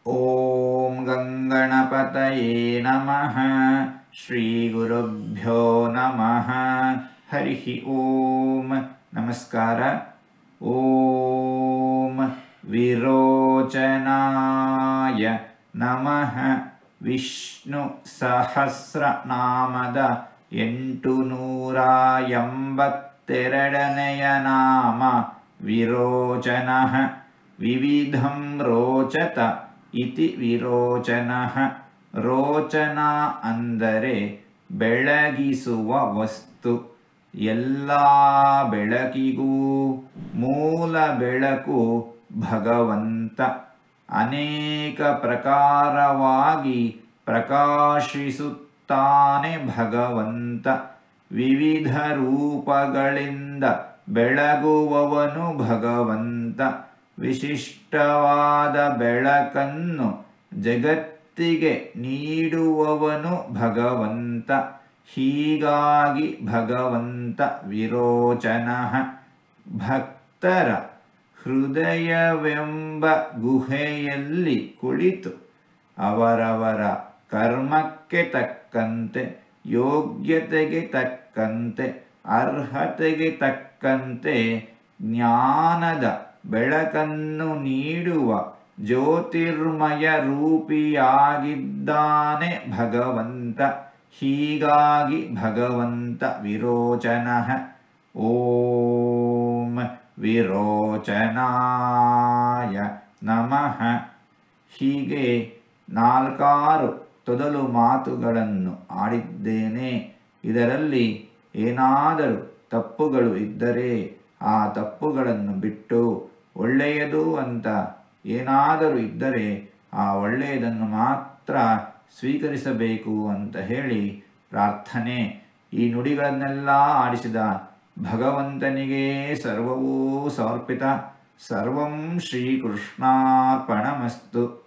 ॐ गङ्गणपतये नमः श्रीगुरुभ्यो नमः हरिः ॐ नमस्कार ॐ विरोचनाय नमः ವಿಷ್ಣು ಎಂಟು ನೂರ ಎಂಬತ್ತೆರಡನೆಯ ನಾಮ ವಿರೋಚನಃ ವಿವಿಧಂ ರೋಚತ ಇತಿ ವಿರೋಚನಃ ರೋಚನ ಅಂದರೆ ಬೆಳಗಿಸುವ ವಸ್ತು ಎಲ್ಲ ಬೆಳಕಿಗೂ ಮೂಲ ಬೆಳಕು ಭಗವಂತ ಅನೇಕ ಪ್ರಕಾರವಾಗಿ ಪ್ರಕಾಶಿಸುತ್ತಾನೆ ಭಗವಂತ ವಿವಿಧ ರೂಪಗಳಿಂದ ಬೆಳಗುವವನು ಭಗವಂತ ವಿಶಿಷ್ಟವಾದ ಬೆಳಕನ್ನು ಜಗತ್ತಿಗೆ ನೀಡುವವನು ಭಗವಂತ ಹೀಗಾಗಿ ಭಗವಂತ ವಿರೋಚನಃ ಭಕ್ತರ ಹೃದಯವೆಂಬ ಗುಹೆಯಲ್ಲಿ ಕುಳಿತು ಅವರವರ ಕರ್ಮಕ್ಕೆ ತಕ್ಕಂತೆ ಯೋಗ್ಯತೆಗೆ ತಕ್ಕಂತೆ ಅರ್ಹತೆಗೆ ತಕ್ಕಂತೆ ಜ್ಞಾನದ ಬೆಳಕನ್ನು ನೀಡುವ ಜ್ಯೋತಿರ್ಮಯ ರೂಪಿಯಾಗಿದ್ದಾನೆ ಭಗವಂತ ಹೀಗಾಗಿ ಭಗವಂತ ವಿರೋಚನಃ ಓಂ ವಿರೋಚನಾಯ ನಮಃ ಹೀಗೆ ನಾಲ್ಕಾರು ತೊದಲು ಮಾತುಗಳನ್ನು ಆಡಿದ್ದೇನೆ ಇದರಲ್ಲಿ ಏನಾದರೂ ತಪ್ಪುಗಳು ಇದ್ದರೆ ಆ ತಪ್ಪುಗಳನ್ನು ಬಿಟ್ಟು ಒಳ್ಳೆಯದು ಅಂತ ಏನಾದರೂ ಇದ್ದರೆ ಆ ಒಳ್ಳೆಯದನ್ನು ಮಾತ್ರ ಸ್ವೀಕರಿಸಬೇಕು ಅಂತ ಹೇಳಿ ಪ್ರಾರ್ಥನೆ ಈ ನುಡಿಗಳನ್ನೆಲ್ಲ ಆಡಿಸಿದ ಭಗವಂತನಿಗೆ ಸರ್ವವೂ ಸಮರ್ಪಿತ ಸರ್ವಂ ಶ್ರೀಕೃಷ್ಣಾರ್ಪಣಮಸ್ತು